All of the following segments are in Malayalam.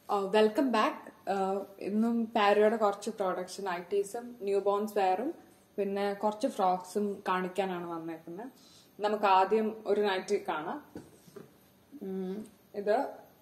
വെൽക്കം ബാക്ക് ഇന്നും പാരയുടെ കുറച്ച് പ്രോഡക്ട്സ് നൈറ്റീസും ന്യൂ ബോൺസ് വെയറും പിന്നെ കുറച്ച് ഫ്രോക്സും കാണിക്കാനാണ് വന്നേക്കുന്നത് നമുക്ക് ആദ്യം ഒരു നൈറ്റി കാണാം ഉം, ഇത്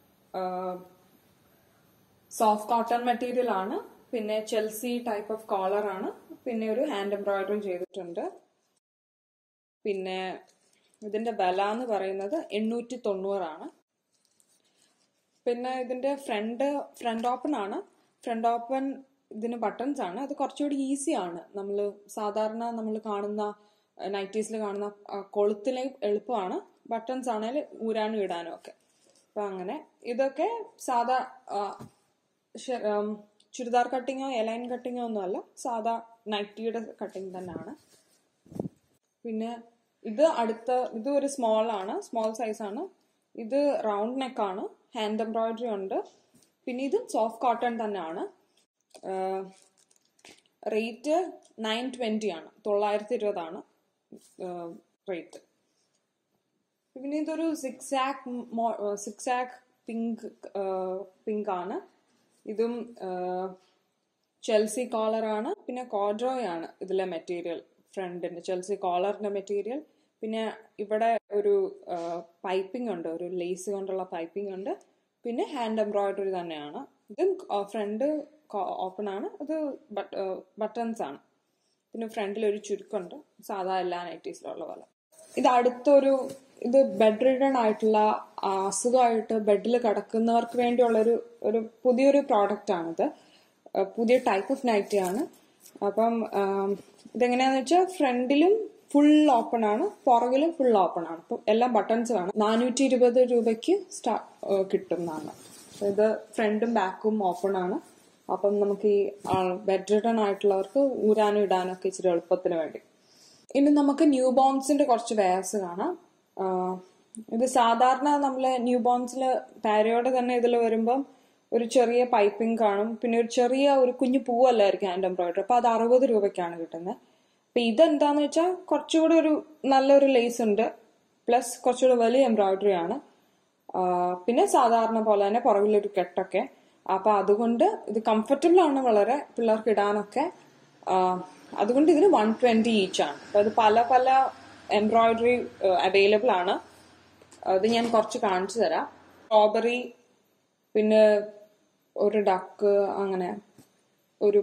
സോഫ്റ്റ് കോട്ടൺ മെറ്റീരിയൽ ആണ് പിന്നെ ചെൽസി ടൈപ്പ് ഓഫ് കോളർ ആണ് പിന്നെ ഒരു ഹാൻഡ് എംബ്രോയിഡറി ചെയ്തിട്ടുണ്ട് പിന്നെ ഇതിന്റെ വില എന്ന് പറയുന്നത് എണ്ണൂറ്റി തൊണ്ണൂറാണ് പിന്നെ ഇതിന്റെ ഫ്രണ്ട് ഫ്രണ്ട് ഓപ്പൺ ആണ് ഫ്രണ്ട് ഓപ്പൺ ഇതിന് ബട്ടൺസ് ആണ് അത് കുറച്ചുകൂടി ഈസി ആണ് നമ്മൾ സാധാരണ നമ്മൾ കാണുന്ന നൈറ്റീസിൽ കാണുന്ന ആ, കൊളുത്തിലെ എളുപ്പമാണ് ബട്ടൺസ് ആണെങ്കിൽ ഊരാനും ഇടാനും ഒക്കെ അപ്പൊ അങ്ങനെ ഇതൊക്കെ സാധാ ആ, ശ- ഉം, ചുരിദാർ കട്ടിങ്ങോ എലൈൻ കട്ടിങ്ങോ ഒന്നും അല്ല സാധാ നൈറ്റിയുടെ കട്ടിങ് തന്നെയാണ് പിന്നെ ഇത് അടുത്ത ഇത് ഒരു സ്മോൾ ആണ് സ്മോൾ സൈസ് ആണ് ഇത് റൗണ്ട് നെക്ക് ആണ് ഹാൻഡ് എംബ്രോയിഡറി ഉണ്ട് പിന്നെ ഇത് സോഫ്റ്റ് കോട്ടൺ തന്നെയാണ് റേറ്റ് നയൻ ട്വന്റി ആണ് തൊള്ളായിരത്തി ഇരുപതാണ് റേറ്റ് പിന്നെ ഇതൊരു സിക്സ് ആക്ക് സിക്സ് ആക്ക് പിങ്ക് പിങ്ക് ആണ് ഇതും ചെൽസി കോളർ ആണ് പിന്നെ കോഡ്രോയ് ആണ് ഇതിലെ മെറ്റീരിയൽ ഫ്രണ്ടിന്റെ ചെൽസി കോളറിന്റെ മെറ്റീരിയൽ പിന്നെ ഇവിടെ ഒരു പൈപ്പിംഗ് ഉണ്ട് ഒരു ലേസ് കൊണ്ടുള്ള പൈപ്പിംഗ് ഉണ്ട് പിന്നെ ഹാൻഡ് എംബ്രോയിഡറി തന്നെയാണ് ഇതും ഫ്രണ്ട് ഓപ്പൺ ആണ് അത് ബട്ടൺസ് ആണ് പിന്നെ ഫ്രണ്ടിൽ ഒരു ചുരുക്കമുണ്ട് സാധാ എല്ലാ നൈറ്റീസിലുള്ള പോലെ ഇത് അടുത്തൊരു ഇത് ബെഡ് റിഡൺ ആയിട്ടുള്ള ആ, അസുഖമായിട്ട് ബെഡിൽ കിടക്കുന്നവർക്ക് വേണ്ടിയുള്ള ഒരു ഒരു പുതിയൊരു പ്രോഡക്റ്റ് ആണിത് ആ, പുതിയ ടൈപ്പ് ഓഫ് നൈറ്റി ആണ് അപ്പം ആം, ഇതെങ്ങനെയാന്ന് വെച്ചാൽ ഫ്രണ്ടിലും ഫുൾ ഓപ്പൺ ആണ് പുറകിലും ഫുൾ ഓപ്പൺ ആണ് അപ്പം എല്ലാം ബട്ടൺസ് ആണ് നാനൂറ്റി ഇരുപത് രൂപയ്ക്ക് സ്റ്റാ ആ, കിട്ടുന്നതാണ് ഇത് ഫ്രണ്ടും ബാക്കും ഓപ്പൺ ആണ് അപ്പം നമുക്ക് ഈ ബെഡ് റിട്ടൺ ആയിട്ടുള്ളവർക്ക് ഊരാനും ഇടാനും ഒക്കെ ഇച്ചിരി എളുപ്പത്തിന് വേണ്ടി ഇനി നമുക്ക് ന്യൂ ബോൺസിന്റെ കുറച്ച് വെയർസ് കാണാം ആഹ് ഇത് സാധാരണ നമ്മള് ന്യൂ ബോൺസിൽ പാരയോടെ തന്നെ ഇതിൽ വരുമ്പം ഒരു ചെറിയ പൈപ്പിംഗ് കാണും പിന്നെ ഒരു ചെറിയ ഒരു കുഞ്ഞു പൂവല്ലായിരിക്കും ഹാൻഡ് എംബ്രോയിഡറി അപ്പൊ അത് അറുപത് രൂപയ്ക്കാണ് കിട്ടുന്നത് അപ്പൊ ഇതെന്താന്ന് വെച്ചാൽ കുറച്ചുകൂടി ഒരു നല്ലൊരു ലേസ് ഉണ്ട് പ്ലസ് കുറച്ചുകൂടി വലിയ എംബ്രോയിഡറി ആണ് ആഹ് പിന്നെ സാധാരണ പോലെ തന്നെ പുറകിലൊരു കെട്ടൊക്കെ അപ്പൊ അതുകൊണ്ട് ഇത് കംഫർട്ടബിൾ ആണ് വളരെ പിള്ളേർക്ക് ഇടാനൊക്കെ ആഹ് അതുകൊണ്ട് ഇതിന് വൺ ട്വന്റി ഈച്ച് ആണ് അപ്പൊ അത് പല പല എംബ്രോയിഡറി അവൈലബിൾ ആണ് അത് ഞാൻ കുറച്ച് കാണിച്ചു തരാം സ്ട്രോബെറി പിന്നെ ഒരു ഡക്ക് അങ്ങനെ ഒരു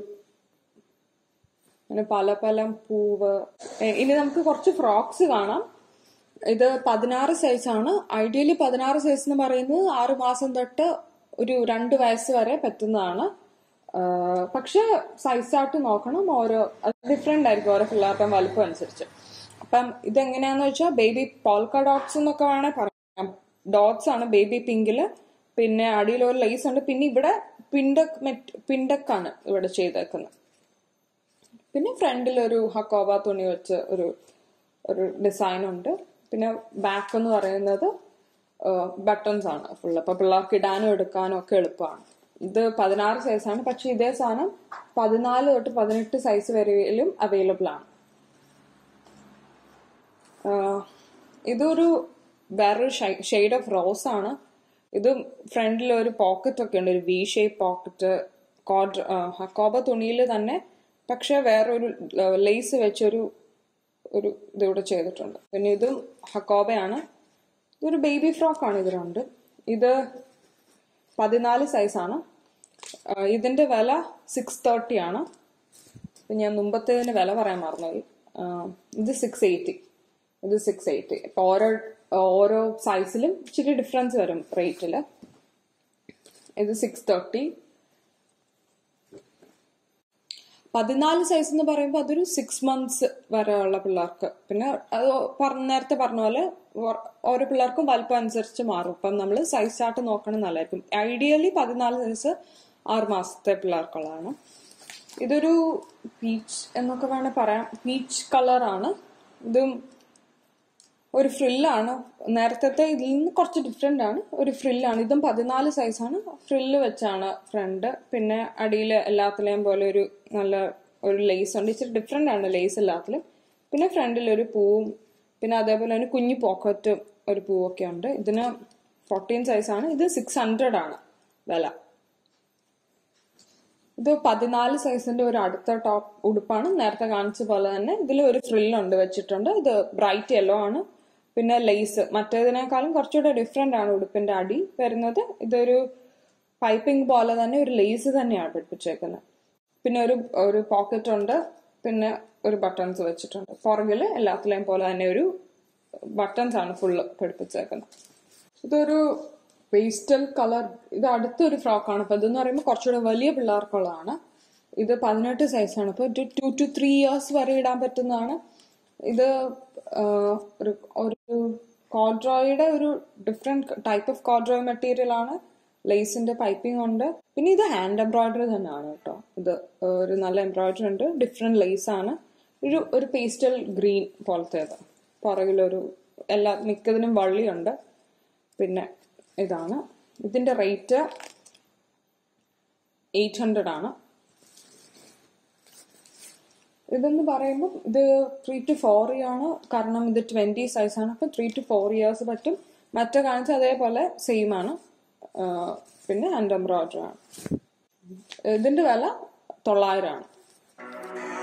അങ്ങനെ പല പല പൂവ് ഏ, ഇനി നമുക്ക് കുറച്ച് ഫ്രോക്സ് കാണാം ഇത് പതിനാറ് സൈസ് ആണ് ഐഡിയലി പതിനാറ് സൈസ് എന്ന് പറയുന്നത് ആറ് മാസം തൊട്ട് ഒരു രണ്ട് വയസ്സ് വരെ പറ്റുന്നതാണ് ആ, പക്ഷെ സൈസായിട്ട് നോക്കണം ഓരോ ഡിഫറെന്റ് ആയിരിക്കും ഓരോ പിള്ളേരുടെ വലുപ്പം അനുസരിച്ച് അപ്പം ഇതെങ്ങനെയാന്ന് വെച്ചാൽ ബേബി പോൾക്ക ഡോട്ട്സ് എന്നൊക്കെ വേണേ പറയാം ഡോട്ട്സ് ആണ് ബേബി പിങ്കില് പിന്നെ അടിയിൽ ഒരു ലേസ് ഉണ്ട് പിന്നെ ഇവിടെ പിണ്ടക് മെറ്റ് പിണ്ടക്കാണ് ഇവിടെ ചെയ്തേക്കുന്നത് പിന്നെ ഫ്രണ്ടിൽ ഒരു ഹക്കോബ തുണി വെച്ച് ഒരു ഒരു ഡിസൈൻ ഉണ്ട് പിന്നെ ബാക്ക് എന്ന് പറയുന്നത് ബട്ടൺസ് ആണ് ഫുൾ അപ്പൊ പിള്ളേർക്ക് ഇടാനും എടുക്കാനും ഒക്കെ എളുപ്പമാണ് ഇത് പതിനാറ് സൈസാണ് പക്ഷെ ഇതേ സാധനം പതിനാല് തൊട്ട് പതിനെട്ട് സൈസ് വരെയിലും അവൈലബിൾ ആണ് ആഹ് ഇതൊരു വേറൊരു ഷെയ്ഡ് ഓഫ് റോസ് ആണ് ഇത് ഫ്രണ്ടിൽ ഒരു പോക്കറ്റ് ഒക്കെ ഉണ്ട് ഒരു വി ഷേപ്പ് പോക്കറ്റ് കോഡ് ഹക്കോബ തുണിയിൽ തന്നെ പക്ഷെ വേറൊരു ലേസ് വെച്ചൊരു ഒരു ഇതിവിടെ ചെയ്തിട്ടുണ്ട് പിന്നെ ഇതും ഹക്കോബയാണ് ഇതൊരു ബേബി ഫ്രോക്ക് ആണ് ഇതിലുണ്ട് ഇത് പതിനാല് സൈസാണ് ഇതിന്റെ വില സിക്സ് തേർട്ടി ആണ് ഇപ്പൊ ഞാൻ മുമ്പത്തേതിന് വില പറയാൻ മറന്നുപോയി ആ, ഇത് സിക്സ് എയ്റ്റി ഇത് സിക്സ് എയ്റ്റി ഇപ്പൊ ഓരോ ഓരോ സൈസിലും ഇച്ചിരി ഡിഫറൻസ് വരും റേറ്റില് ഇത് സിക്സ് തേർട്ടി പതിനാല് സൈസ് എന്ന് പറയുമ്പോൾ അതൊരു സിക്സ് മന്ത്സ് വരെയുള്ള പിള്ളേർക്ക് പിന്നെ അത് പറഞ്ഞ നേരത്തെ പറഞ്ഞ പോലെ ഓ- ഓരോ പിള്ളേർക്കും വലുപ്പം അനുസരിച്ച് മാറും അപ്പം നമ്മൾ സൈസ് ചാർട്ട് നോക്കണം നല്ലതായിരിക്കും ഐഡിയലി പതിനാല് സൈസ് ആറ് മാസത്തെ പിള്ളേർക്കുള്ളതാണ് ഇതൊരു പീച്ച് എന്നൊക്കെ വേണേൽ പറയാം പീച്ച് കളറാണ് ഇതും ഒരു ഫ്രില്ലാണ് നേരത്തെ ഇതിൽ നിന്ന് കുറച്ച് ഡിഫറെന്റ് ആണ് ഒരു ഫ്രില്ലാണ് ഇതും പതിനാല് സൈസാണ് ഫ്രില്ല് വെച്ചാണ് ഫ്രണ്ട് പിന്നെ അടിയിൽ എല്ലാത്തിലെയും പോലെ ഒരു നല്ല ഒരു ലേസ് ഉണ്ട് ഇച്ചിരി ഡിഫറെന്റ് ആണ് ലേസ് എല്ലാത്തിലും പിന്നെ ഫ്രണ്ടിൽ ഒരു പൂവും പിന്നെ അതേപോലെ തന്നെ കുഞ്ഞു പോക്കറ്റും ഒരു പൂവൊക്കെ ഉണ്ട് ഇതിന് ഫോർട്ടീൻ സൈസാണ് ഇത് സിക്സ് ഹൺഡ്രഡ് ആണ് വില ഇത് പതിനാല് സൈസിന്റെ ഒരു അടുത്ത ടോപ്പ് ഉടുപ്പാണ് നേരത്തെ കാണിച്ച പോലെ തന്നെ ഇതിൽ ഒരു ഫ്രില്ലുണ്ട് വെച്ചിട്ടുണ്ട് ഇത് ബ്രൈറ്റ് യെല്ലോ ആണ് പിന്നെ ലേസ് മറ്റേതിനേക്കാളും കുറച്ചുകൂടെ ഡിഫറെന്റ് ആണ് ഉടുപ്പിന്റെ അടി വരുന്നത് ഇതൊരു പൈപ്പിംഗ് പോലെ തന്നെ ഒരു ലേസ് തന്നെയാണ് പിടിപ്പിച്ചേക്കുന്നത് പിന്നെ ഒരു ഒരു പോക്കറ്റ് ഉണ്ട് പിന്നെ ഒരു ബട്ടൺസ് വെച്ചിട്ടുണ്ട് പുറകില് എല്ലാത്തിലെയും പോലെ തന്നെ ഒരു ബട്ടൺസ് ആണ് ഫുള്ള് പിടിപ്പിച്ചേക്കുന്നത് ഇതൊരു പേസ്റ്റൽ കളർ ഇത് അടുത്തൊരു ഫ്രോക്കാണ് അപ്പൊ ഇതെന്ന് പറയുമ്പോൾ കുറച്ചുകൂടെ വലിയ പിള്ളേർക്കുള്ളതാണ് ഇത് പതിനെട്ട് സൈസാണ് അപ്പൊ ഒരു ടു ടു ത്രീ ഇയേഴ്സ് വരെ ഇടാൻ പറ്റുന്നതാണ് ഇത് ആഹ്, ഒരു ഒരു കോഡ്രോയുടെ ഒരു different type of corduroy material ആണ് ലേസിന്റെ പൈപ്പിംഗ് ഉണ്ട് പിന്നെ ഇത് ഹാൻഡ് എംബ്രോയിഡറി തന്നെയാണ് കേട്ടോ ഇത് ഒരു നല്ല എംബ്രോയിഡറി ഉണ്ട് ഡിഫറെന്റ് ലേസ് ആണ് ഒരു ഒരു പേസ്റ്റൽ ഗ്രീൻ പോലത്തേത് പുറകിലൊരു എല്ലാ മിക്കതിനും വള്ളിയുണ്ട് പിന്നെ ഇതാണ് ഇതിന്റെ റേറ്റ് എയ്റ്റ് ഹൺഡ്രഡ് ആണ് ഇതെന്ന് പറയുമ്പോൾ ഇത് ത്രീ ടു ഫോർ ആണ് കാരണം ഇത് ട്വന്റി സൈസ് ആണ് അപ്പൊ ത്രീ ടു ഫോർ ഇയേഴ്സ് പറ്റും മറ്റേ കാണിച്ച അതേപോലെ സെയിം ആണ് ആ, പിന്നെ ഹാൻഡ് എംബ്രോയിഡറി ആണ് ഇതിന്റെ വില തൊള്ളായിരം ആണ്